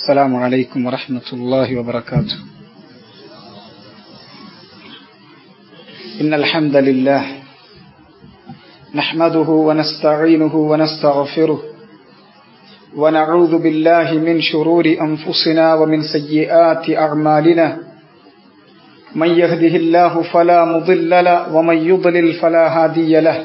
السلام عليكم ورحمة الله وبركاته إن الحمد لله نحمده ونستعينه ونستغفره ونعوذ بالله من شرور أنفسنا ومن سيئات أعمالنا من يهده الله فلا مضل له ومن يضلل فلا هادي له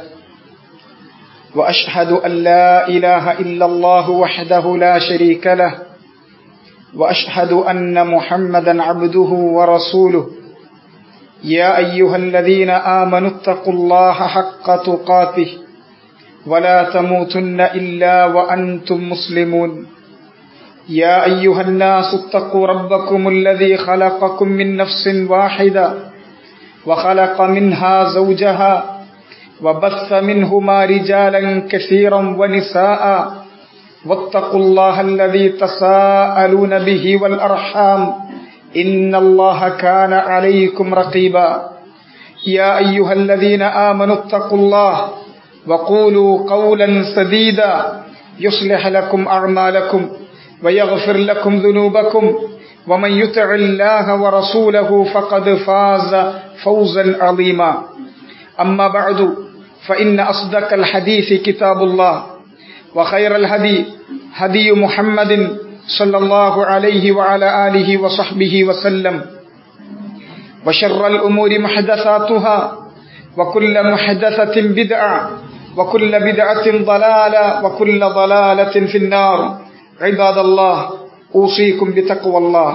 وأشهد أن لا إله إلا الله وحده لا شريك له وأشهد أن محمدا عبده ورسوله يا أيها الذين آمنوا اتقوا الله حق تقاته ولا تموتن إلا وأنتم مسلمون يا أيها الناس اتقوا ربكم الذي خلقكم من نفس واحدة وخلق منها زوجها وبث منهما رجالا كثيرا ونساء واتقوا الله الذي تساءلون به والأرحام إن الله كان عليكم رقيبا يا أيها الذين آمنوا اتقوا الله وقولوا قولا سديدا يصلح لكم أعمالكم ويغفر لكم ذنوبكم ومن يطع الله ورسوله فقد فاز فوزا عظيما أما بعد فإن أصدق الحديث كتاب الله وخير الهدي هدي محمد صلى الله عليه وعلى آله وصحبه وسلم وشر الأمور محدثاتها وكل محدثة بدعة وكل بدعة ضلالة وكل ضلالة في النار عباد الله أوصيكم بتقوى الله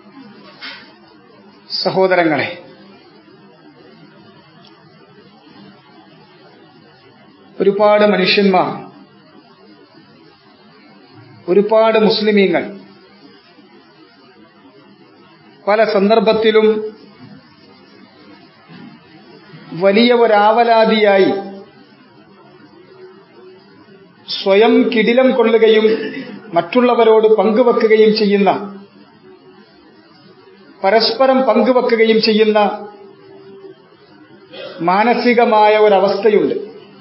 സഹോദരങ്ങളെ ഒരുപാട് മനുഷ്യന്മാർ ഒരുപാട് മുസ്ലിമീങ്ങൾ പല സന്ദർഭത്തിലും വലിയ ഒരാവലാതിയായി സ്വയം കിടിലം കൊള്ളുകയും മറ്റുള്ളവരോട് പങ്കുവെക്കുകയും ചെയ്യുന്ന പരസ്പരം പങ്കുവെക്കുകയും ചെയ്യുന്ന മാനസികമായ ഒരവസ്ഥയുണ്ട്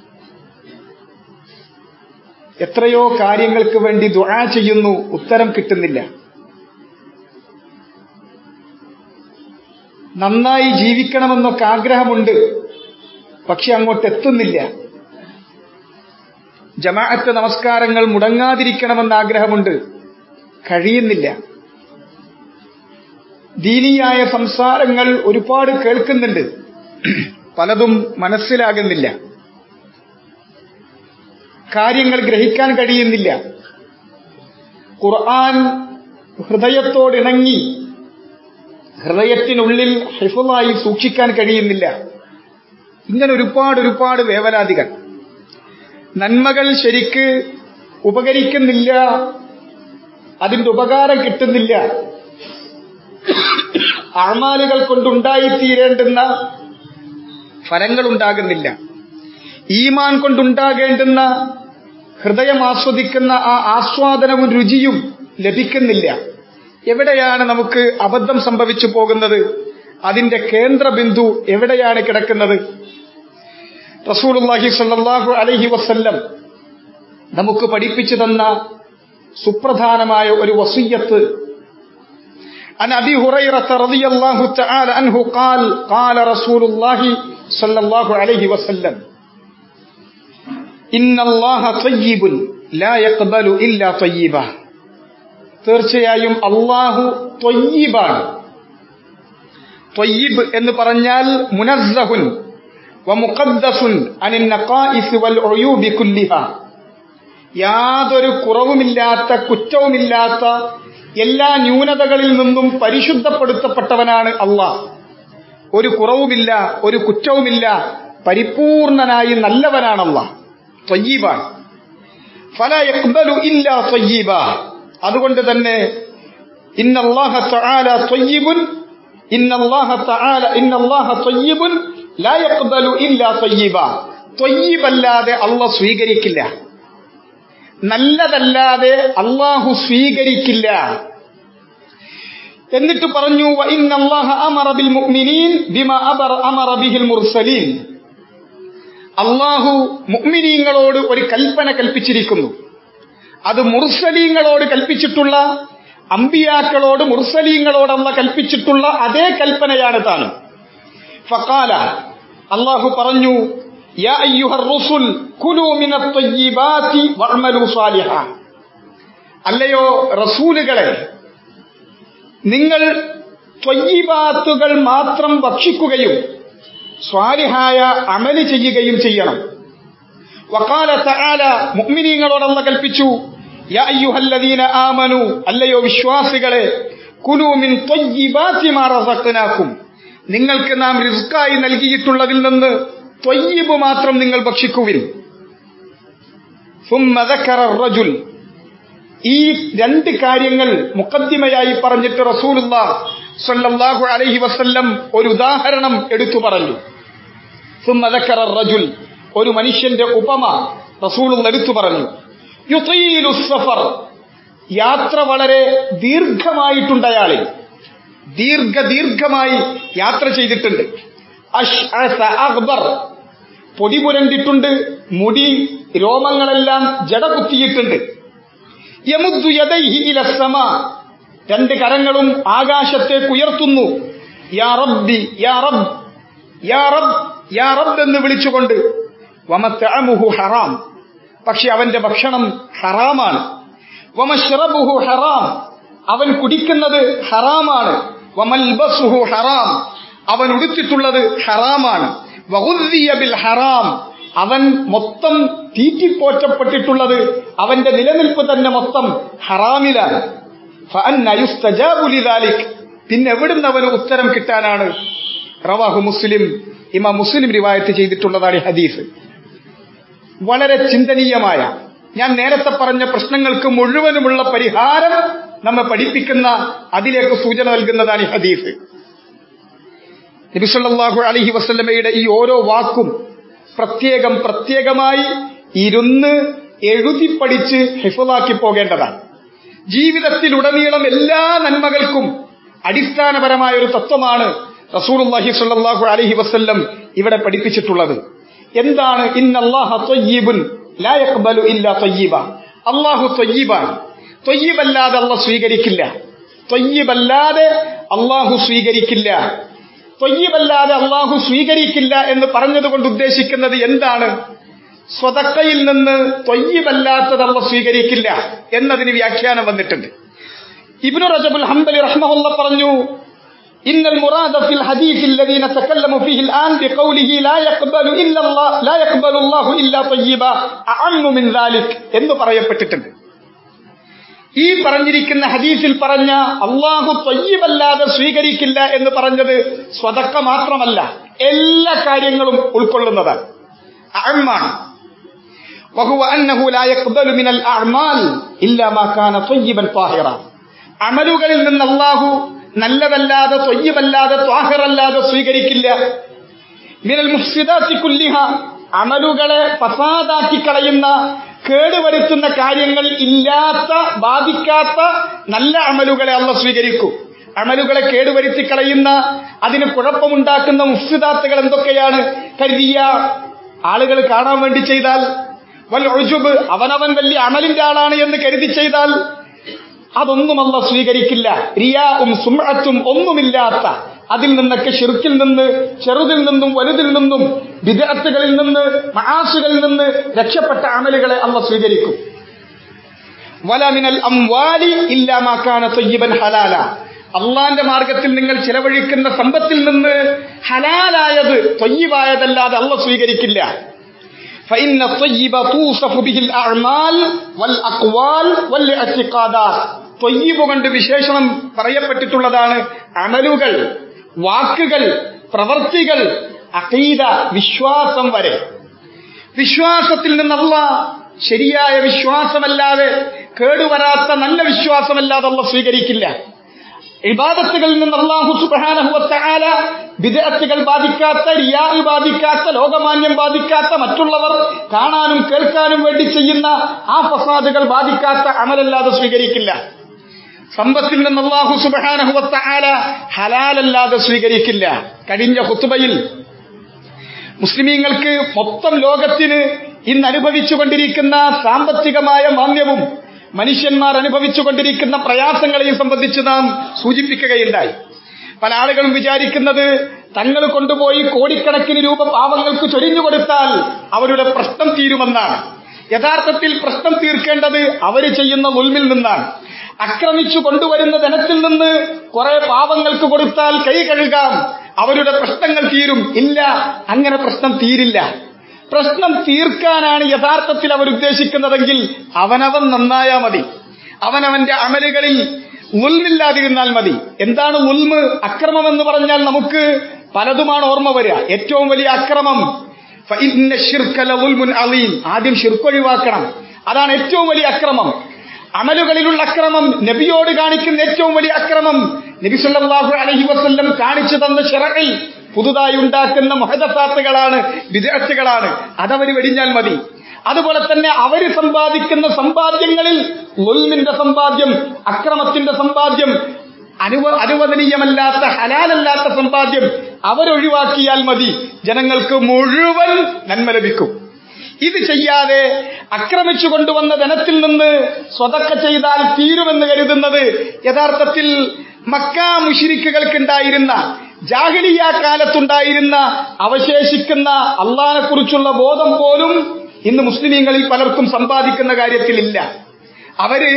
എത്രയോ കാര്യങ്ങൾക്ക് വേണ്ടി ദുആ ചെയ്യുന്നു ഉത്തരം കിട്ടുന്നില്ല നന്നായി ജീവിക്കണമെന്നൊക്കെ ആഗ്രഹമുണ്ട് പക്ഷെ അങ്ങോട്ട് എത്തുന്നില്ല ജമാഅത്ത് നമസ്കാരങ്ങൾ മുടങ്ങാതിരിക്കണമെന്ന് ആഗ്രഹമുണ്ട് കഴിയുന്നില്ല ദീനിയായ സംസാരങ്ങൾ ഒരുപാട് കേൾക്കുന്നുണ്ട് പലതും മനസ്സിലാകുന്നില്ല കാര്യങ്ങൾ ഗ്രഹിക്കാൻ കഴിയുന്നില്ല ഖുർആൻ ഹൃദയത്തോടിണങ്ങി ഹൃദയത്തിനുള്ളിൽ ഹിഫുള്ളായി സൂക്ഷിക്കാൻ കഴിയുന്നില്ല ഇങ്ങനെ ഒരുപാട് ഒരുപാട് വേവലാതികൾ നന്മകൾ ശരിക്ക് ഉപകരിക്കുന്നില്ല അതിന്റെ ഉപകാരം കിട്ടുന്നില്ല അമാലുകൾ കൊണ്ടുണ്ടായിത്തീരേണ്ടുന്ന ഫലങ്ങൾ ഉണ്ടാകുന്നില്ല ഈമാൻ കൊണ്ടുണ്ടാകേണ്ടുന്ന ഹൃദയം ആസ്വദിക്കുന്ന ആ ആസ്വാദനവും രുചിയും ലഭിക്കുന്നില്ല എവിടെയാണ് നമുക്ക് അബദ്ധം സംഭവിച്ചു പോകുന്നത് അതിന്റെ കേന്ദ്രബിന്ദു എവിടെയാണ് കിടക്കുന്നത് റസൂലുള്ളാഹി സ്വല്ലല്ലാഹു അലൈഹി വസല്ലം നമുക്ക് പഠിപ്പിച്ചു തന്ന സുപ്രധാനമായ ഒരു വസിയ്യത്ത് عن أبي هريرة رضي الله تعالى عنه قال قال رسول الله صلى الله عليه وسلم إن الله طيب لا يقبل إلا طيبا തീർച്ചയായും അള്ളാഹു ത്വയ്യിബാണ് ത്വയ്യിബ് എന്ന് പറഞ്ഞാൽ മുനസ്സഹുൻ വമുഖദ്ദസുൻ അനിൻ നഖായിസ് വൽ ഉയൂബി കുല്ലിഹ യാതൊരു കുറവുമില്ലാത്ത കുറ്റവുമില്ലാത്ത എല്ലാ ന്യൂനതകളിൽ നിന്നും പരിശുദ്ധപ്പെടുത്തപ്പെട്ടവനാണ് അള്ളാഹ് ഒരു കുറവുമില്ല ഒരു കുറ്റവുമില്ല പരിപൂർണനായി നല്ലവനാണല്ല ത്വയ്യീബാണ് ഫല യഖ്ബലു ഇല്ല ത്വയ്യീബ അതുകൊണ്ട് തന്നെ ഇന്നല്ലാഹ തആല ത്വയ്യിബുൻ ഇന്നല്ലാഹ തആല ഇന്നല്ലാഹ ത്വയ്യിബുൻ ലാ യഖ്ബലു ഇല്ല ത്വയ്യിബ ത്വയ്യിബല്ലാതെ അള്ളാഹ് സ്വീകരിക്കില്ല നല്ലതല്ലാതെ അള്ളാഹു സ്വീകരിക്കില്ല എന്നിട്ട് പറഞ്ഞു അള്ളാഹു മുഅ്മിനീങ്ങളോട് ഒരു കൽപ്പന കൽപ്പിച്ചിരിക്കുന്നു അത് മുർസലീങ്ങളോട് കൽപ്പിച്ചിട്ടുള്ള അമ്പിയാക്കളോട് മുർസലീങ്ങളോടല്ല കൽപ്പിച്ചിട്ടുള്ള അതേ കൽപ്പനയാണ് താനും ഫക്കാല അള്ളാഹു പറഞ്ഞു യാ അയ്യുഹർ റുസുൽ കുലൂ മിനത് ത്വയ്യിബാതി വഅമലു സാലിഹാ അല്ലയോ റസൂലുകളെ നിങ്ങൾ ത്വയ്യിബാത്തുകൾ മാത്രം ഭക്ഷിക്കുകയും സ്വാലിഹായ അമല് ചെയ്യുകയും ചെയ്യണം വക്കാല തആല മുഅ്മിനീങ്ങളോടല്ല കൽപ്പിച്ചു യാ അയ്യുഹല്ലദീന ആമനു അല്ലയോ വിശ്വാസികളെ കുലൂ മിൻ ത്വയ്യിബാതി മാ റസഖ്നാകും നിങ്ങൾക്ക് നാം റിസ്ക്കായി നൽകിയിട്ടുള്ളതിൽ നിന്ന് ത്വയ്യിബ് മാത്രം നിങ്ങൾ ഭക്ഷിക്കുവിൻ ثم ذكر الرجل ഈ രണ്ട് കാര്യങ്ങൾ മുക്കദ്ദിമയായി പറഞ്ഞിട്ട് റസൂലുള്ള സല്ലല്ലാഹു അലൈഹി വസല്ലം ഒരു ഉദാഹരണം എടുത്തു പറഞ്ഞു ثم ذكر الرجل ഒരു മനുഷ്യന്റെ ഉപമ റസൂൽ എടുത്തു പറഞ്ഞു യുതീലു സഫർ യാത്ര വളരെ ദീർഘമായിട്ടുണ്ട് അയാളിൽ ദീർഘ ദീർഘമായി യാത്ര ചെയ്തിട്ടുണ്ട് അഷ്അസ അഖ്ബർ പൊടി പുരണ്ടിട്ടുണ്ട് മുടി രോമങ്ങളെല്ലാം ജട കുത്തിയിട്ടുണ്ട് യമുദ്ദു യദൈഹി ഇല സമാ രണ്ട് കരങ്ങളും ആകാശത്തേക്ക് ഉയർത്തുന്നു യാ റബ്ബി യാ റബ്ബ് യാ റബ്ബ് യാ റബ്ബ് എന്ന് വിളിച്ചുകൊണ്ട് വമത്തഅമുഹു ഹറാം പക്ഷെ അവന്റെ ഭക്ഷണം ഹറാമാണ് വമശ്റബുഹു ഹറാം അവൻ കുടിക്കുന്നത് ഹറാമാണ് വമൽബസുഹു ഹറാം അവൻ ഉടുത്തിട്ടുള്ളത് ഹറാമാണ് വഹുദ്ദിയ ബിൽ ഹറാം അവൻ മൊത്തം തീറ്റിപ്പോറ്റപ്പെട്ടിട്ടുള്ളത് അവന്റെ നിലനിൽപ്പ് തന്നെ മൊത്തം ഹറാമിലാണ് ഫഅന്ന യുസ്തജാബു ലിദാലിക് പിന്നെ എവിടുന്ന് അവന് ഉത്തരം കിട്ടാനാണ് റവാഹു മുസ്ലിം ഇമാം മുസ്ലിം റിവായത്ത് ചെയ്തിട്ടുള്ളതാണ് ഈ ഹദീസ് വളരെ ചിന്തനീയമായ ഞാൻ നേരത്തെ പറഞ്ഞ പ്രശ്നങ്ങൾക്ക് മുഴുവനുമുള്ള പരിഹാരം നമ്മെ പഠിപ്പിക്കുന്ന അതിലേക്ക് സൂചന നൽകുന്നതാണ് ഈ ഹദീസ് നബിസല്ലാഹു അലഹി വസ്ല്ലമയുടെ ഈ ഓരോ വാക്കും പ്രത്യേകം പ്രത്യേകമായി ഇരുന്ന് എഴുതി പഠിച്ച് ഹിഫലാക്കി പോകേണ്ടതാണ് ജീവിതത്തിലുടനീളം എല്ലാ നന്മകൾക്കും അടിസ്ഥാനപരമായ ഒരു തത്വമാണ് റസൂലുള്ളാഹി സ്വല്ലല്ലാഹു അലൈഹി വസല്ലം ഇവിടെ പഠിപ്പിച്ചിട്ടുള്ളത് എന്താണ് ഇന്നല്ലാഹ ത്വയ്യിബുൻ ലാ യഖ്ബലു ഇല്ലാ ത്വയ്യിബ അല്ലാഹു ത്വയ്യിബാണ് ത്വയ്യിബല്ലാതെ അല്ലാഹ് സ്വീകരിക്കില്ല ത്വയ്യിബല്ലാതെ അല്ലാഹു സ്വീകരിക്കില്ല ത്വയ്യിബല്ലാതെ അല്ലാഹു സ്വീകരിക്കില്ല എന്ന് പറഞ്ഞതുകൊണ്ട് ഉദ്ദേശിക്കുന്നത് എന്താണ് സ്വതക്കയിൽ നിന്ന് ത്വയ്യിബല്ലാത്തത് അല്ല സ്വീകരിക്കില്ല എന്നതിന് വ്യാഖ്യാനം വന്നിട്ടുണ്ട് ഇബ്നു റജബുൽ ഹംബലി റഹ്മഹുല്ല പറഞ്ഞു إن المراد في الحديث الذي نتكلم فيه الآن بقوله لا يقبل إلا الله لا يقبل الله إلا طيبا أعم من ذلك എന്ന് പറയപ്പെട്ടിട്ടുണ്ട് ഈ പറഞ്ഞിരിക്കുന്ന ഹദീസിൽ പറഞ്ഞ അള്ളാഹു തൊയ്യബല്ലാതെ സ്വീകരിക്കില്ല എന്ന് പറഞ്ഞത് സ്വതക്ക മാത്രമല്ല എല്ലാ കാര്യങ്ങളും ഉൾക്കൊള്ളുന്നതാണ് അഅമ്മാണ് وهو أنه لا يقبل من الأعمال إلا ما كان طيبا طاهرا അമലുകളിൽ നിന്ന് അള്ളാഹു നല്ലതല്ലാതെ തൊയ്യബല്ലാതെ ത്വാഹിറല്ലാതെ സ്വീകരിക്കില്ല മിനൽ മുഫ്സിദാത്തി കുല്ലിഹ അമലുകളെ ഫസാദാക്കി കളയുന്ന കേടുവരുത്തുന്ന കാര്യങ്ങൾ ഇല്ലാത്ത ബാധിക്കാത്ത നല്ല അമലുകളെ അല്ല സ്വീകരിക്കും അമലുകളെ കേടുവരുത്തി കളയുന്ന അതിന് കുഴപ്പമുണ്ടാക്കുന്ന മുഫ്സിദാത്തുകൾ എന്തൊക്കെയാണ് കരുതിയ ആളുകൾ കാണാൻ വേണ്ടി ചെയ്താൽ വൽ ഒഴുബ് അവനവൻ വലിയ അമലിന്റെ ആളാണ് എന്ന് കരുതി ചെയ്താൽ അതൊന്നും അല്ല സ്വീകരിക്കില്ല റിയാവും സുമഴത്തും ഒന്നുമില്ലാത്ത അതിൽ നിന്നൊക്കെ ഷിർക്കിൽ നിന്ന് ചെറുതിൽ നിന്നും വലുതിൽ നിന്നും വിദഗ്ധകളിൽ നിന്ന് മഹാസുകളിൽ നിന്ന് രക്ഷപ്പെട്ട അമലുകളെ അല്ല സ്വീകരിക്കും വലമിനൽ അംവാലി ഇല്ലാമാക്കാന തൊയ്യബൻ ഹലാല അള്ളാന്റെ മാർഗത്തിൽ നിങ്ങൾ ചിലവഴിക്കുന്ന സമ്പത്തിൽ നിന്ന് ഹലാലായത് തൊയ്യവായതല്ലാതെ അല്ല സ്വീകരിക്കില്ല فإن الطيب توصف به الأعمال والأقوال والاعتقادات തൊയ്യബ് കൊണ്ട് വിശേഷണം പറയപ്പെട്ടിട്ടുള്ളതാണ് അമലുകൾ വാക്കുകൾ പ്രവർത്തികൾ അഖീദ വിശ്വാസം വരെ വിശ്വാസത്തിൽ നിന്നല്ല ശരിയായ വിശ്വാസമല്ലാതെ കേടുവരാത്ത നല്ല വിശ്വാസമല്ലാതെ അല്ല സ്വീകരിക്കില്ല ഇബാദത്തുകളിൽ നിന്ന് അള്ളാഹു സുബാനഹുവത്താല വിദഗ്ധകൾ ബാധിക്കാത്ത റിയാ ബാധിക്കാത്ത ലോകമാന്യം ബാധിക്കാത്ത മറ്റുള്ളവർ കാണാനും കേൾക്കാനും വേണ്ടി ചെയ്യുന്ന ആ ഫസാദുകൾ ബാധിക്കാത്ത അമലല്ലാതെ സ്വീകരിക്കില്ല സമ്പത്തിൽ നിന്ന് അള്ളാഹു സുബാനഹുവത്താല ഹലാലല്ലാതെ സ്വീകരിക്കില്ല കഴിഞ്ഞ ഹുത്തുബയിൽ മുസ്ലിമീങ്ങൾക്ക് മൊത്തം ലോകത്തിന് ഇന്ന് അനുഭവിച്ചുകൊണ്ടിരിക്കുന്ന സാമ്പത്തികമായ മാന്യവും മനുഷ്യന്മാർ അനുഭവിച്ചുകൊണ്ടിരിക്കുന്ന പ്രയാസങ്ങളെയും സംബന്ധിച്ച് നാം സൂചിപ്പിക്കുകയുണ്ടായി പല ആളുകളും വിചാരിക്കുന്നത് തങ്ങൾ കൊണ്ടുപോയി കോടിക്കണക്കിന് രൂപ പാവങ്ങൾക്ക് ചൊരിഞ്ഞു കൊടുത്താൽ അവരുടെ പ്രശ്നം തീരുമെന്നാണ് യഥാർത്ഥത്തിൽ പ്രശ്നം തീർക്കേണ്ടത് അവർ ചെയ്യുന്ന ഉൽമിൽ നിന്നാണ് ആക്രമിച്ചു കൊണ്ടുവരുന്ന ധനത്തിൽ നിന്ന് കുറെ പാവങ്ങൾക്ക് കൊടുത്താൽ കൈ കഴുകാം അവരുടെ പ്രശ്നങ്ങൾ തീരും ഇല്ല അങ്ങനെ പ്രശ്നം തീരില്ല പ്രശ്നം തീർക്കാനാണ് യഥാർത്ഥത്തിൽ അവർ ഉദ്ദേശിക്കുന്നതെങ്കിൽ അവനവൻ നന്നായാ മതി അവനവന്റെ അമലുകളിൽ ഉൽമില്ലാതിരുന്നാൽ മതി എന്താണ് ഉൽമ് അക്രമം എന്ന് പറഞ്ഞാൽ നമുക്ക് പലതുമാണ് ഓർമ്മ വരിക ഏറ്റവും വലിയ അക്രമം ഫഇന്ന ശിർക ലഉൽമുൻ അളീം ആദ്യം ഷിർക്ക് ഒഴിവാക്കണം അതാണ് ഏറ്റവും വലിയ അക്രമം അമലുകളിലുള്ള അക്രമം നബിയോട് കാണിക്കുന്ന ഏറ്റവും വലിയ അക്രമം നബി സല്ലല്ലാഹു അലൈഹി വസല്ലം കാണിച്ചു തന്ന ഷറയിൽ പുതുതായി ഉണ്ടാക്കുന്ന മുഹദസാത്തുകളാണ് വിദഗ്ധകളാണ് അതവർ വെടിഞ്ഞാൽ മതി അതുപോലെ തന്നെ അവര് സമ്പാദിക്കുന്ന സമ്പാദ്യങ്ങളിൽ ഒൽമിന്റെ സമ്പാദ്യം അക്രമത്തിന്റെ സമ്പാദ്യം അനുവ അനുവദനീയമല്ലാത്ത ഹലാലല്ലാത്ത സമ്പാദ്യം അവരൊഴിവാക്കിയാൽ മതി ജനങ്ങൾക്ക് മുഴുവൻ നന്മ ലഭിക്കും ഇത് ചെയ്യാതെ ആക്രമിച്ചു കൊണ്ടുവന്ന ധനത്തിൽ നിന്ന് സ്വതക്ക ചെയ്താൽ തീരുമെന്ന് കരുതുന്നത് യഥാർത്ഥത്തിൽ മക്ക മുഷിരിക്കുകൾക്കുണ്ടായിരുന്ന ജാഹിലിയ കാലത്തുണ്ടായിരുന്ന അവശേഷിക്കുന്ന അള്ളാനെ കുറിച്ചുള്ള ബോധം പോലും ഇന്ന് മുസ്ലിമീങ്ങളിൽ പലർക്കും സമ്പാദിക്കുന്ന കാര്യത്തിലില്ല അവര്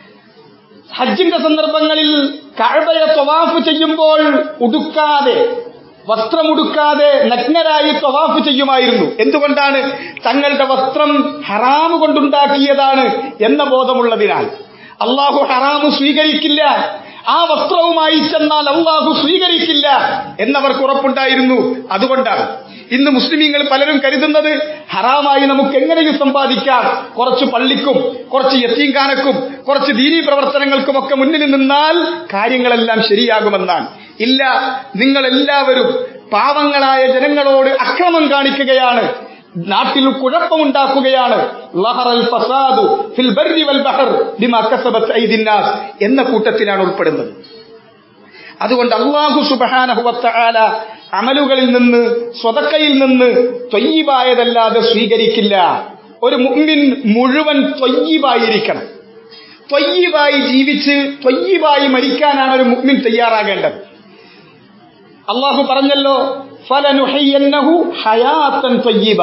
ഹജ്ജിന്റെ സന്ദർഭങ്ങളിൽ കഴബയെ തൊവാഫ് ചെയ്യുമ്പോൾ ഉടുക്കാതെ വസ്ത്രമുടുക്കാതെ നഗ്നരായി തൊവാഫ് ചെയ്യുമായിരുന്നു എന്തുകൊണ്ടാണ് തങ്ങളുടെ വസ്ത്രം ഹറാമ് കൊണ്ടുണ്ടാക്കിയതാണ് എന്ന ബോധമുള്ളതിനാൽ അള്ളാഹു ഹറാമ് സ്വീകരിക്കില്ല ആ വസ്ത്രവുമായി ചെന്നാൽ അള്ളാഹു സ്വീകരിക്കില്ല എന്നവർക്ക് ഉറപ്പുണ്ടായിരുന്നു അതുകൊണ്ടാണ് ഇന്ന് മുസ്ലിമീങ്ങൾ പലരും കരുതുന്നത് ഹറാമായി നമുക്ക് എങ്ങനെയും സമ്പാദിക്കാം കുറച്ച് പള്ളിക്കും കുറച്ച് യത്തീംഖാനക്കും കുറച്ച് ദീനീ പ്രവർത്തനങ്ങൾക്കുമൊക്കെ മുന്നിൽ നിന്നാൽ കാര്യങ്ങളെല്ലാം ശരിയാകുമെന്നാണ് ഇല്ല നിങ്ങൾ എല്ലാവരും പാവങ്ങളായ ജനങ്ങളോട് അക്രമം കാണിക്കുകയാണ് നാട്ടിൽ കുഴപ്പമുണ്ടാക്കുകയാണ് ലഹറൽ ഫസാദു ഫിൽ ബർരി വൽ ബഹർ ബിമാ കസബത് ഐദിന്നാസ് എന്ന കൂട്ടത്തിലാണ് ഉൾപ്പെടുന്നത് അതുകൊണ്ട് അള്ളാഹു സുബഹാനഹുവത്താല അമലുകളിൽ നിന്ന് സ്വതക്കയിൽ നിന്ന് തൊയ്യബായതല്ലാതെ സ്വീകരിക്കില്ല ഒരു മുമ്മിൻ മുഴുവൻ തൊയ്യബായിരിക്കണം തൊയ്യബായി ജീവിച്ച് തൊയ്യബായി മരിക്കാനാണ് ഒരു മുമ്മിൻ തയ്യാറാകേണ്ടത് അള്ളാഹു പറഞ്ഞല്ലോ ഫലനുഹയ്യന്നഹു ഹയാത്തൻ തൊയ്യബ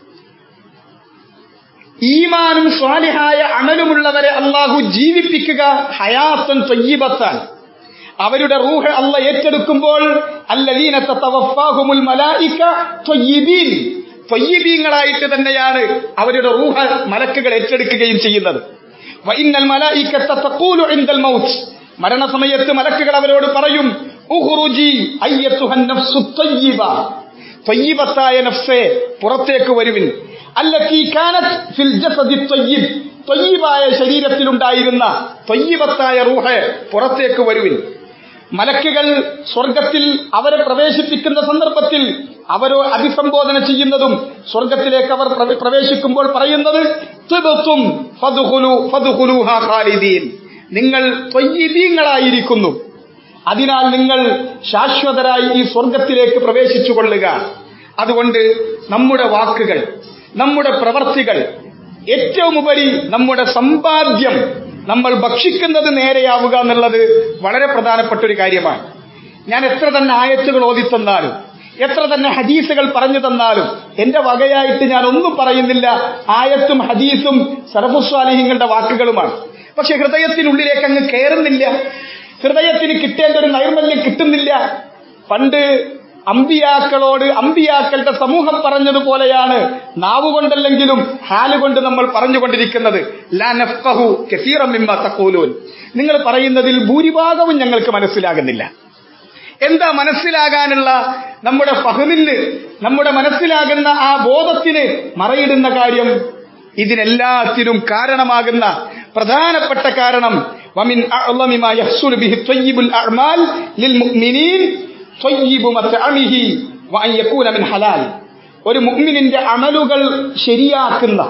ഈമാനും സ്വാലിഹായ അമലുമുള്ളവരെ അള്ളാഹു ജീവിപ്പിക്കുക ഹയാത്തൻ തൊയ്യബത്താൻ അവരുടെ റൂഹ് അല്ല ഏറ്റെടുക്കുമ്പോൾ അല്ലദീനത്തെ തവഫാഹുമുൽ മലായിക്ക ത്വയ്യിബീൻ ത്വയ്യിബീങ്ങളായിട്ട് തന്നെയാണ് അവരുടെ റൂഹ് മലക്കുകൾ ഏറ്റെടുക്കുകയും ചെയ്യുന്നത് വഇന്നൽ മലായിക്കത്ത തഖൂലു ഇൻദൽ മൗത്ത് മരണസമയത്ത് മലക്കുകൾ അവരോട് പറയും ഉഖ്റുജി അയ്യത്തുഹൻ നഫ്സു ത്വയ്യിബ ത്വയ്യിബത്തായ നഫ്സേ പുറത്തേക്ക് വരുവിൻ അല്ലത്തി കാനത് ഫിൽ ജസദി ത്വയ്യിബ് ത്വയ്യിബായ ശരീരത്തിലുണ്ടായിരുന്ന ത്വയ്യിബത്തായ റൂഹ് പുറത്തേക്ക് വരുവിൻ മലക്കുകൾ സ്വർഗത്തിൽ അവരെ പ്രവേശിപ്പിക്കുന്ന സന്ദർഭത്തിൽ അവരോ അഭിസംബോധന ചെയ്യുന്നതും സ്വർഗത്തിലേക്ക് അവർ പ്രവേ- പ്രവേശിക്കുമ്പോൾ പറയുന്നത് "തിബ്തും ഫദ്ഖുലു ഫദ്ഖുലൂഹാ ഖാലിദീൻ." നിങ്ങൾ ത്വയ്യിബീങ്ങളായിരിക്കുന്നു അതിനാൽ നിങ്ങൾ ശാശ്വതരായി ഈ സ്വർഗത്തിലേക്ക് പ്രവേശിച്ചു കൊള്ളുക അതുകൊണ്ട് നമ്മുടെ വാക്കുകൾ നമ്മുടെ പ്രവർത്തികൾ ഏറ്റവും ഉപരി നമ്മുടെ സമ്പാദ്യം നമ്മൾ ഭക്ഷിക്കുന്നത് നേരെയാവുക എന്നുള്ളത് വളരെ പ്രധാനപ്പെട്ട ഒരു കാര്യമാണ് ഞാൻ എത്ര തന്നെ ആയത്തുകൾ ഓതി തന്നാലും എത്ര തന്നെ ഹദീസുകൾ പറഞ്ഞു തന്നാലും എന്റെ വകയായിട്ട് ഞാൻ ഒന്നും പറയുന്നില്ല ആയത്തും ഹദീസും സറഫുസ്വാലിഹിങ്ങളുടെ വാക്കുകളുമാണ് പക്ഷെ ഹൃദയത്തിനുള്ളിലേക്ക് അങ്ങ് കയറുന്നില്ല ഹൃദയത്തിന് കിട്ടേണ്ട ഒരു നൈർമല്യം കിട്ടുന്നില്ല പണ്ട് അമ്പിയാക്കളോട് അമ്പിയാക്കളുടെ സമൂഹം പറഞ്ഞതുപോലെയാണ് നാവുകൊണ്ടല്ലെങ്കിലും ഹാലുകൊണ്ട് നമ്മൾ പറഞ്ഞുകൊണ്ടിരിക്കുന്നത് ലാ നഫ്ഖഹു കസീറം മിമ്മ തഖൂലൂൻ നിങ്ങൾ പറയുന്നതിൽ ഭൂരിഭാഗവും ഞങ്ങൾക്ക് മനസ്സിലാകുന്നില്ല എന്താ മനസ്സിലാകാനുള്ള നമ്മുടെ ഫഹമിന് നമ്മുടെ മനസ്സിലാകുന്ന ആ ബോധത്തിന് മറയിടുന്ന കാര്യം ഇതിനെല്ലാത്തിനും കാരണമാകുന്ന പ്രധാനപ്പെട്ട കാരണം വമിൻ അഅ്ളമി മാ യഹ്സുലു ബിഹി ത്വയ്യിബുൽ അഅ്മാൽ ലിൽ മുഅ്മിനീൻ ത്വയ്യിബു മത്അമിഹി വഅൻ യകൂന മിൻ ഹലാൽ ഒരു മുഅ്മിനിന്റെ അമലുകൾ ശരിയാക്കുന്ന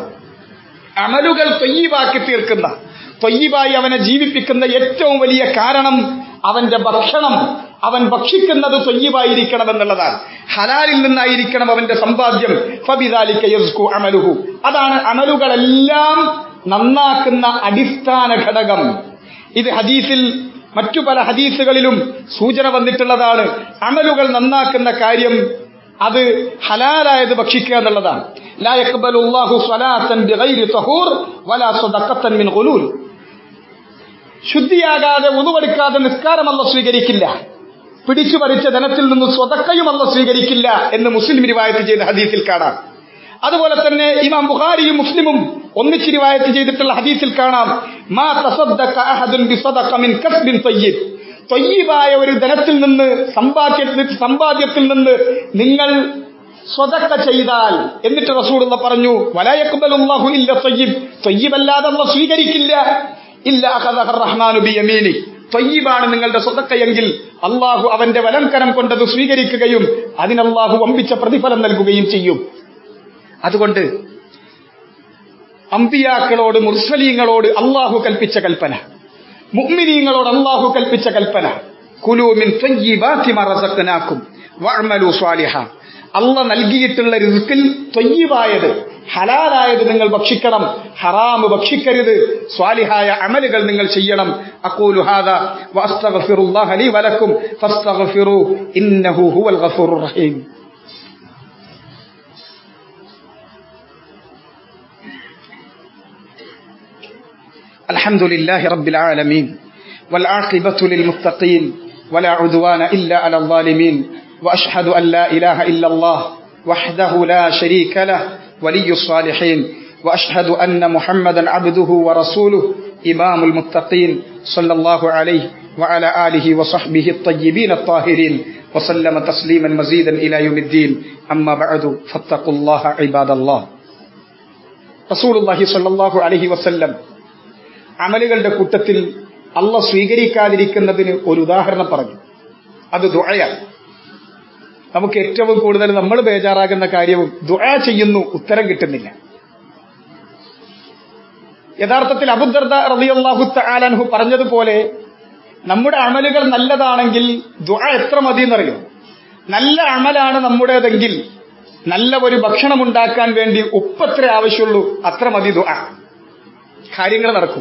അമലുകൾ തൊയ്യീബാക്കി തീർക്കുന്ന തൊയ്യീബായി അവനെ ജീവിപ്പിക്കുന്ന ഏറ്റവും വലിയ കാരണം അവന്റെ ഭക്ഷണം അവൻ ഭക്ഷിക്കുന്നത് തൊയ്യീബായിരിക്കണം എന്നുള്ളതാണ് ഹലാലിൽ നിന്നായിരിക്കണം അവന്റെ സമ്പാദ്യം ഫബിദാലിക യസ്കു അമലുഹു അതാണ് അമലുകളെല്ലാം നന്നാക്കുന്ന അടിസ്ഥാന ഘടകം ഇത് ഹദീസിൽ മറ്റു പല ഹദീസുകളിലും സൂചന വന്നിട്ടുള്ളതാണ് അമലുകൾ നന്നാക്കുന്ന കാര്യം അത് ഹലാലായത് ഭക്ഷിക്കുക എന്നുള്ളതാണ് ലാ യഖ്ബലുല്ലാഹു സ്വലാത്തൻ ബിഗൈരി തഹൂർ വലാ സദഖത്തൻ മിൻ ഖുലൂൽ ശുദ്ധിയാകാതെ ഉതുവെടുക്കാതെ നിസ്കാരം അല്ല സ്വീകരിക്കില്ല പിടിച്ചു പറിച്ച ധനത്തിൽ നിന്ന് സ്വതക്കയും അല്ല സ്വീകരിക്കില്ല എന്ന് മുസ്ലിം റിവായത്ത് ചെയ്ത ഹദീസിൽ കാണാം അതുപോലെ തന്നെ ഇമാം ബുഖാരിയും മുസ്ലിമും ഒന്നിച്ച് റിവായത്ത് ചെയ്തിട്ടുള്ള ഹദീസിൽ കാണാം മാ തസദ്ദഖ അഹദുൻ ബിസദഖ മിൻ കസ്ബിൻ തയ്യിബ് തൊയ്യബായ ഒരു ധനത്തിൽ നിന്ന് സമ്പാദ്യത്തിൽ സമ്പാദ്യത്തിൽ നിന്ന് നിങ്ങൾ സ്വതക്ക ചെയ്താൽ എന്നിട്ട് റസൂലുള്ള പറഞ്ഞു വലായക്കുബലുല്ലാഹു ഇല്ല തൊയ്യിബ് തൊയ്യിബല്ലാതെ അല്ല സ്വീകരിക്കില്ല ഇല്ല അഹദഹർ റഹ്മാനു ബി യമീനി തൊയ്യിബാണ് നിങ്ങളുടെ സ്വതക്കയെങ്കിൽ അള്ളാഹു അവന്റെ വലംകരം കൊണ്ടത് സ്വീകരിക്കുകയും അതിനല്ലാഹു വമ്പിച്ച പ്രതിഫലം നൽകുകയും ചെയ്യും അതുകൊണ്ട് അമ്പിയാക്കളോട് മുർസലീങ്ങളോട് അള്ളാഹു കൽപ്പിച്ച കൽപ്പന മുഅ്മിനീങ്ങളോട് അള്ളാഹു കൽപ്പിച്ച കൽപ്പന കുലൂമിൻ റസഖനാക്കും വഅമലു സ്വാലിഹ അള്ള നൽകിയിട്ടുള്ള റിസ്കിൽ തൊയ്യവായത് ഹലാലായത് നിങ്ങൾ ഭക്ഷിക്കണം ഹറാമ് ഭക്ഷിക്കരുത് സ്വാലിഹായ അമലുകൾ നിങ്ങൾ ചെയ്യണം അഖൂലു ഹാദാ വഅസ്തഗ്ഫിറുല്ലാഹ ലി വലക്കും ഫസ്തഗ്ഫിറു ഇന്നഹു ഹുവൽ ഗഫൂറുർ റഹീം الحمد لله رب العالمين والعاقبة للمتقين ولا عدوان إلا على الظالمين وأشهد أن لا إله إلا الله وحده لا شريك له ولي الصالحين وأشهد أن محمدا عبده ورسوله إمام المتقين صلى الله عليه وعلى آله وصحبه الطيبين الطاهرين وسلم تسليما مزيدا إلى يوم الدين أما بعد فاتقوا الله عباد الله رسول الله صلى الله عليه وسلم അമലുകളുടെ കൂട്ടത്തിൽ അല്ല സ്വീകരിക്കാതിരിക്കുന്നതിന് ഒരു ഉദാഹരണം പറഞ്ഞു അത് ദുഴയാണ് നമുക്ക് ഏറ്റവും കൂടുതൽ നമ്മൾ ബേജാറാകുന്ന കാര്യവും ദുഴ ചെയ്യുന്നു ഉത്തരം കിട്ടുന്നില്ല യഥാർത്ഥത്തിൽ അബുദർദ റബിയല്ലാഹു ആലൻഹു പറഞ്ഞതുപോലെ നമ്മുടെ അമലുകൾ നല്ലതാണെങ്കിൽ ദുഴ എത്ര മതി എന്നറിയോ നല്ല അമലാണ് നമ്മുടേതെങ്കിൽ നല്ല ഒരു ഭക്ഷണം ഉണ്ടാക്കാൻ വേണ്ടി ഉപ്പത്ര ആവശ്യമുള്ളൂ അത്ര മതി ദുഴ കാര്യങ്ങൾ നടക്കും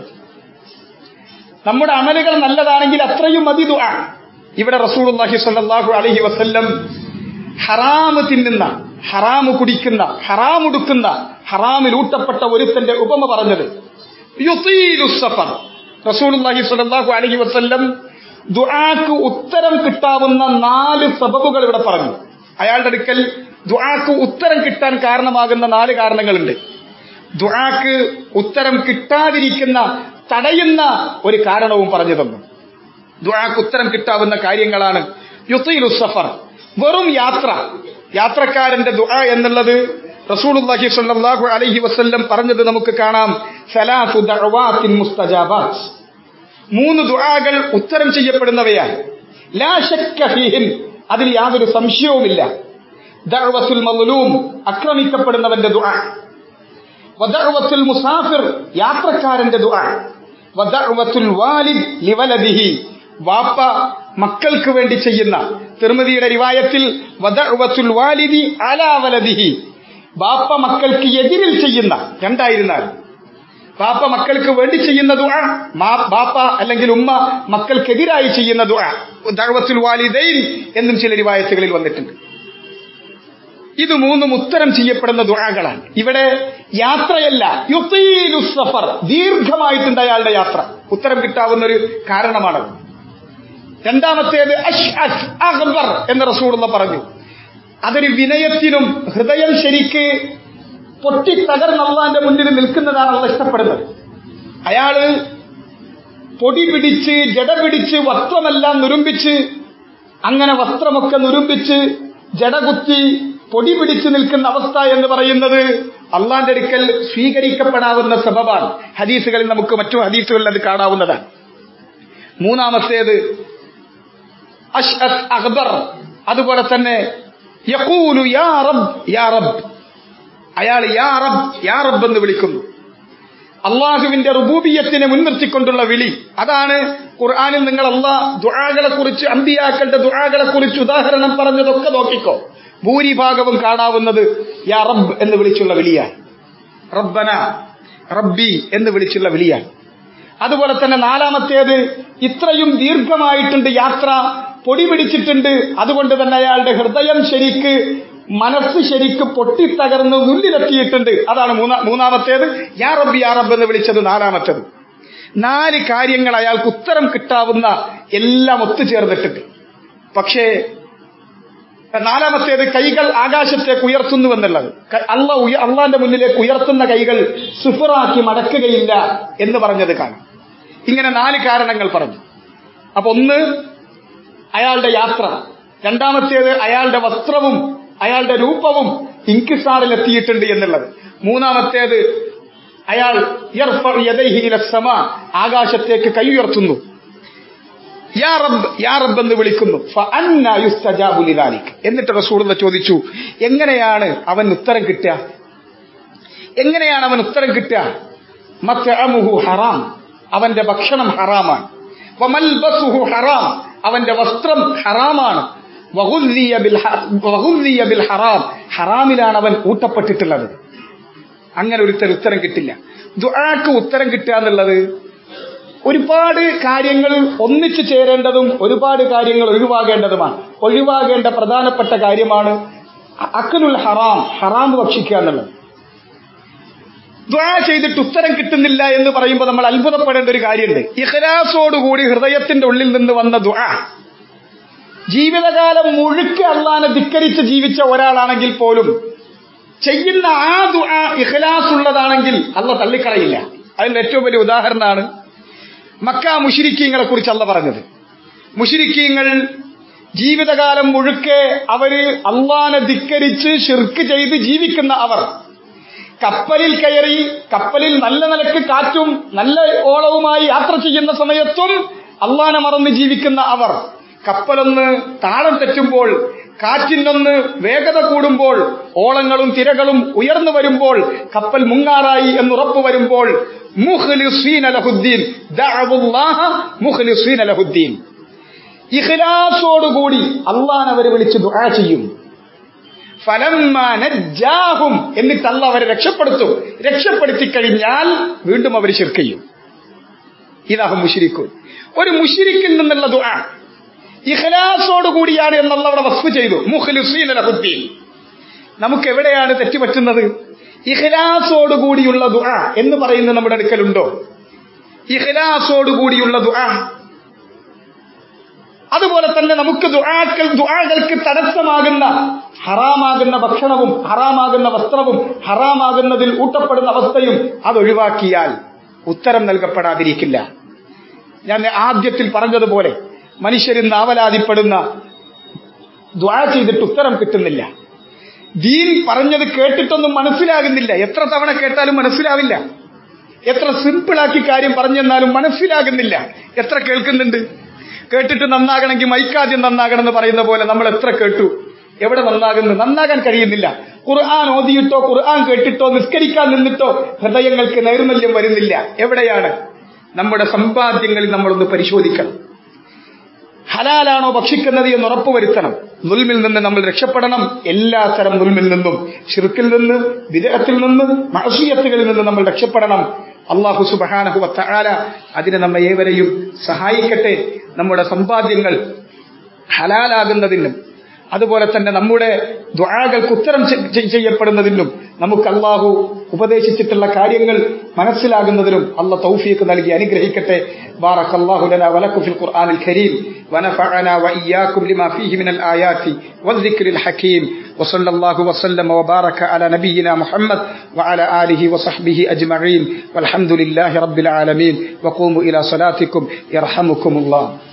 നമ്മുടെ അമലുകൾ നല്ലതാണെങ്കിൽ അത്രയും മതി ദുആ ഇവിടെ റസൂലുള്ളാഹി സ്വല്ലല്ലാഹു അലൈഹി വസല്ലം ഹറാമ് തിന്നുന്ന ഹറാമ് കുടിക്കുന്ന ഹറാം ഉടുക്കുന്ന ഹറാമിൽ ഊട്ടപ്പെട്ട ഒരുത്തന്റെ ഉപമ പറഞ്ഞത് യുതീലു സഫർ റസൂലുള്ളാഹി സ്വല്ലല്ലാഹു അലൈഹി വസല്ലം ദുആക്ക് ഉത്തരം കിട്ടാവുന്ന നാല് സബബുകൾ ഇവിടെ പറഞ്ഞു അയാളുടെ അടുക്കൽ ദുആക്ക് ഉത്തരം കിട്ടാൻ കാരണമാകുന്ന നാല് കാരണങ്ങളുണ്ട് ദുആക്ക് ഉത്തരം കിട്ടാതിരിക്കുന്ന തടയുന്ന ഒരു കാരണവും പറഞ്ഞു തന്നു ദുആക്ക് ഉത്തരം കിട്ടാവുന്ന കാര്യങ്ങളാണ് യുത്തീലു സഫർ വെറും യാത്ര യാത്രക്കാരന്റെ ദുആ എന്നുള്ളത് റസൂലുള്ളാഹി സ്വല്ലല്ലാഹു അലൈഹി വസല്ലം പറഞ്ഞത് നമുക്ക് കാണാം സലാസു ദഅവാത്തിൻ മുസ്തജാബാത്ത് മൂന്ന് ദുആകൾ ഉത്തരം ചെയ്യപ്പെടുന്നവയാണ് ലാ ശക്ക ഫീഹിൻ അതിൽ യാതൊരു സംശയവുമില്ല ദഅവത്തുൽ മദ്ലൂം ആക്രമിക്കപ്പെടുന്നവന്റെ ദുആ വദഅവത്തുൽ മുസാഫിർ യാത്രക്കാരന്റെ ദുആ വദഅവത്തുൽ വാലിദ് ലിവലദിഹി വാപ്പ മക്കൾക്ക് വേണ്ടി ചെയ്യുന്ന തിരുമതിയുടെ റിവായത്തിൽ വദഅവത്തുൽ വാലിദി അലാ വലദിഹി ബാപ്പ മക്കൾക്ക് എതിരിൽ ചെയ്യുന്ന രണ്ടായിരുന്നാൽ ബാപ്പ മക്കൾക്ക് വേണ്ടി ചെയ്യുന്ന ദുആ ബാപ്പ അല്ലെങ്കിൽ ഉമ്മ മക്കൾക്കെതിരായി ചെയ്യുന്ന ദുആ ദഅവത്തുൽ വാലിദൈൻ എന്നും ചില റിവായത്തുകളിൽ വന്നിട്ടുണ്ട് ഇത് മൂന്നും ഉത്തരം ചെയ്യപ്പെടുന്ന ദുആകളാണ് ഇവിടെ യാത്രയല്ല യുത്തീലു സഫർ ദീർഘമായിട്ടുണ്ട് അയാളുടെ യാത്ര ഉത്തരം കിട്ടാവുന്ന ഒരു കാരണമാണ് രണ്ടാമത്തേത് അഷ്അസ് അഖ്ബർ എന്ന് റസൂലുള്ള പറഞ്ഞു അതൊരു വിനയത്തിനും ഹൃദയം ശരിക്ക് പൊട്ടി തകർന്ന് അള്ളാന്റെ മുന്നിൽ നിൽക്കുന്നതാണ് അള്ള ഇഷ്ടപ്പെടുന്നത് അയാള് പൊടി പിടിച്ച് ജട പിടിച്ച് വസ്ത്രമെല്ലാം നുരുമ്പിച്ച് അങ്ങനെ വസ്ത്രമൊക്കെ നുരുമ്പിച്ച് ജടകുത്തി പൊടി പിടിച്ചു നിൽക്കുന്ന അവസ്ഥ എന്ന് പറയുന്നത് അള്ളാന്റെ അടുക്കൽ സ്വീകരിക്കപ്പെടാവുന്ന സബബാണ് ഹദീസുകളിൽ നമുക്ക് മറ്റു ഹദീസുകളിൽ അത് കാണാവുന്നതാണ് മൂന്നാമത്തേത് അഷ്അസ് അക്ബർ അതുപോലെ തന്നെ യഖൂലു യാ റബ്ബ് യാ റബ്ബ് അയാൾ യാ റബ്ബ് യാ റബ്ബ് എന്ന് വിളിക്കുന്നു അള്ളാഹുവിന്റെ റുബൂബിയത്തിനെ മുൻനിർത്തിക്കൊണ്ടുള്ള വിളി അതാണ് ഖുർആാനിൽ നിങ്ങൾ അള്ളാഹ് ദുആകളെ കുറിച്ച് അമ്പിയാക്കളുടെ ദുആകളെ കുറിച്ച് ഉദാഹരണം പറഞ്ഞതൊക്കെ നോക്കിക്കോ ഭൂരിഭാഗവും കാണാവുന്നത് യാ റബ്ബ് എന്ന് വിളിച്ചുള്ള വിളിയാണ് റബ്ബന റബ്ബി എന്ന് വിളിച്ചുള്ള വിളിയാണ് അതുപോലെ തന്നെ നാലാമത്തേത് ഇത്രയും ദീർഘമായിട്ടുണ്ട് യാത്ര പൊടി പിടിച്ചിട്ടുണ്ട് അതുകൊണ്ട് തന്നെ അയാളുടെ ഹൃദയം ശരിക്ക് മനസ്സ് ശരിക്ക് പൊട്ടിത്തകർന്ന് ഉള്ളിലെത്തിയിട്ടുണ്ട് അതാണ് മൂന്നാ മൂന്നാമത്തേത് യാ റബ്ബി യാ റബ്ബ് എന്ന് വിളിച്ചത് നാലാമത്തേത് നാല് കാര്യങ്ങൾ അയാൾക്ക് ഉത്തരം കിട്ടാവുന്ന എല്ലാം ഒത്തുചേർന്നിട്ടുണ്ട് പക്ഷേ നാലാമത്തേത് കൈകൾ ആകാശത്തേക്ക് ഉയർത്തുന്നു എന്നുള്ളത് അള്ള അള്ളാന്റെ മുന്നിലേക്ക് ഉയർത്തുന്ന കൈകൾ സുഫറാക്കി മടക്കുകയില്ല എന്ന് പറഞ്ഞത് കാണാം ഇങ്ങനെ നാല് കാരണങ്ങൾ പറഞ്ഞു അപ്പൊ ഒന്ന് അയാളുടെ യാത്ര രണ്ടാമത്തേത് അയാളുടെ വസ്ത്രവും അയാളുടെ രൂപവും ഇൻകിസാറിൽ എത്തിയിട്ടുണ്ട് എന്നുള്ളത് മൂന്നാമത്തേത് അയാൾ സമ ആകാശത്തേക്ക് കൈ ഉയർത്തുന്നു യാ റബ്ബ് യാ റബ്ബ് എന്ന് വിളിക്കുന്നു എന്നിട്ട് റസൂൾ ചോദിച്ചു എങ്ങനെയാണ് അവൻ ഉത്തരം കിട്ടുക എങ്ങനെയാണ് അവൻ ഉത്തരം കിട്ടുക മത്തഅമുഹു ഹറാം അവന്റെ ഭക്ഷണം ഹറാമാണ് വമൽബസുഹു ഹറാം അവന്റെ വസ്ത്രം ഹറാമാണ് വഹുല്ലിയ ബിൽ ഹറാം ഹറാമിലാണ് അവൻ ഊട്ടപ്പെട്ടിട്ടുള്ളത് അങ്ങനെ ഒരുത്തർ ഉത്തരം കിട്ടില്ല ദുആക്ക് ഉത്തരം കിട്ടുക എന്നുള്ളത് ഒരുപാട് കാര്യങ്ങൾ ഒന്നിച്ചു ചേരേണ്ടതും ഒരുപാട് കാര്യങ്ങൾ ഒഴിവാകേണ്ടതുമാണ് ഒഴിവാകേണ്ട പ്രധാനപ്പെട്ട കാര്യമാണ് അക്കലുൽ ഹറാം ഹറാം ഭക്ഷിക്കുക എന്നുള്ളത് ദ്വാ ചെയ്തിട്ട് ഉത്തരം കിട്ടുന്നില്ല എന്ന് പറയുമ്പോൾ നമ്മൾ അത്ഭുതപ്പെടേണ്ട ഒരു കാര്യമുണ്ട് ഇഹ്ലാസോടുകൂടി ഹൃദയത്തിന്റെ ഉള്ളിൽ നിന്ന് വന്ന ദ്വാ ജീവിതകാലം മുഴുക്കെ അള്ളാനെ ധിക്കരിച്ച് ജീവിച്ച ഒരാളാണെങ്കിൽ പോലും ചെയ്യുന്ന ആ ദുആ ഇഖ്ലാസ് ഉള്ളതാണെങ്കിൽ അല്ല തള്ളിക്കളയില്ല അതിന്റെ ഏറ്റവും വലിയ ഉദാഹരണമാണ് മക്ക മുഷിരിക്കീങ്ങളെ കുറിച്ച് അല്ല പറഞ്ഞത് മുഷിരിക്കീങ്ങൾ ജീവിതകാലം മുഴുക്കെ അവര് അള്ളാനെ ധിക്കരിച്ച് ഷിർക്ക് ചെയ്ത് ജീവിക്കുന്ന അവർ കപ്പലിൽ കയറി കപ്പലിൽ നല്ല നിലക്ക് കാറ്റും നല്ല ഓളവുമായി യാത്ര ചെയ്യുന്ന സമയത്തും അള്ളാനെ മറന്ന് ജീവിക്കുന്ന അവർ കപ്പലൊന്ന് താളം തെറ്റുമ്പോൾ കാറ്റിനൊന്ന് വേഗത കൂടുമ്പോൾ ഓളങ്ങളും തിരകളും ഉയർന്നു വരുമ്പോൾ കപ്പൽ മുങ്ങാറായി എന്നുറപ്പ് വരുമ്പോൾ ഇഖ്ലാസോടുകൂടി അള്ളാൻ അവരെ വിളിച്ച് ദുആ ചെയ്യും ഫലം എന്നിട്ട് അല്ല അവരെ രക്ഷപ്പെടുത്തും രക്ഷപ്പെടുത്തി കഴിഞ്ഞാൽ വീണ്ടും അവർ ശിർക്കയും ഇതാഹും മുഷിരിക്കും ഒരു മുഷിരിക്കിൽ നിന്നുള്ള ദുആ ഇഖ്ലാസോട് കൂടിയാണ് എന്നുള്ള അവിടെ വസ്തു ചെയ്തു മുഖ്ലിസീൻ ലഹുദ്ദീൻ നമുക്ക് എവിടെയാണ് തെറ്റുപറ്റുന്നത് ഇഖ്ലാസോട് കൂടിയുള്ള ദുആ എന്ന് പറയുന്നത് നമ്മുടെ അടുക്കലുണ്ടോ ഇഖ്ലാസോട് കൂടിയുള്ള ദുആ അതുപോലെ തന്നെ നമുക്ക് ദുആക്കൾ ദുആകൾക്ക് തടസ്സമാകുന്ന ഹറാമാകുന്ന ഭക്ഷണവും ഹറാമാകുന്ന വസ്ത്രവും ഹറാമാകുന്നതിൽ ഊട്ടപ്പെടുന്ന അവസ്ഥയും അതൊഴിവാക്കിയാൽ ഉത്തരം നൽകപ്പെടാതിരിക്കില്ല ഞാൻ ആദ്യത്തിൽ പറഞ്ഞതുപോലെ മനുഷ്യരിൽ നാവലാതിപ്പെടുന്ന ദ്വാ ചെയ്തിട്ട് ഉത്തരം കിട്ടുന്നില്ല ദീൻ പറഞ്ഞത് കേട്ടിട്ടൊന്നും മനസ്സിലാകുന്നില്ല എത്ര തവണ കേട്ടാലും മനസ്സിലാവില്ല എത്ര സിമ്പിളാക്കി കാര്യം പറഞ്ഞെന്നാലും മനസ്സിലാകുന്നില്ല എത്ര കേൾക്കുന്നുണ്ട് കേട്ടിട്ട് നന്നാകണമെങ്കിൽ മൈക്കാദ്യം നന്നാകണം എന്ന് പറയുന്ന പോലെ നമ്മൾ എത്ര കേട്ടു എവിടെ നന്നാകുന്നു നന്നാകാൻ കഴിയുന്നില്ല ഖുർആൻ ഓതിയിട്ടോ ഖുർആൻ കേട്ടിട്ടോ നിസ്കരിക്കാൻ നിന്നിട്ടോ ഹൃദയങ്ങൾക്ക് നൈർമല്യം വരുന്നില്ല എവിടെയാണ് നമ്മുടെ സമ്പാദ്യങ്ങളിൽ നമ്മളൊന്ന് പരിശോധിക്കണം ഹലാലാണോ ഭക്ഷിക്കുന്നത് എന്ന് ഉറപ്പുവരുത്തണം നുൽമിൽ നിന്ന് നമ്മൾ രക്ഷപ്പെടണം എല്ലാ തരം നുൽമിൽ നിന്നും ഷിർക്കിൽ നിന്ന് വിദേഹത്തിൽ നിന്ന് മഹസീയത്തുകളിൽ നിന്ന് നമ്മൾ രക്ഷപ്പെടണം അള്ളാഹു സുബഹാനഹു വത്താല അതിനെ നമ്മെ ഏവരെയും സഹായിക്കട്ടെ നമ്മുടെ സമ്പാദ്യങ്ങൾ ഹലാലാകുന്നതിനും അതുപോലെ തന്നെ നമ്മുടെ ദ്വാകൾക്ക് ഉത്തരം ചെയ്യപ്പെടുന്നതിനും നമുക്ക് അള്ളാഹു ഉപദേശിച്ചിട്ടുള്ള കാര്യങ്ങൾ മനസ്സിലാകുന്നതിനും അല്ല തൗഫീക്ക് നൽകി അനുഗ്രഹിക്കട്ടെ بارك الله لنا ولكم في القرآن الكريم ونفعنا وإياكم لما فيه من الآيات والذكر الحكيم وصلى الله وسلم وبارك على نبينا محمد وعلى آله وصحبه أجمعين والحمد لله رب العالمين وقوموا إلى صلاتكم يرحمكم الله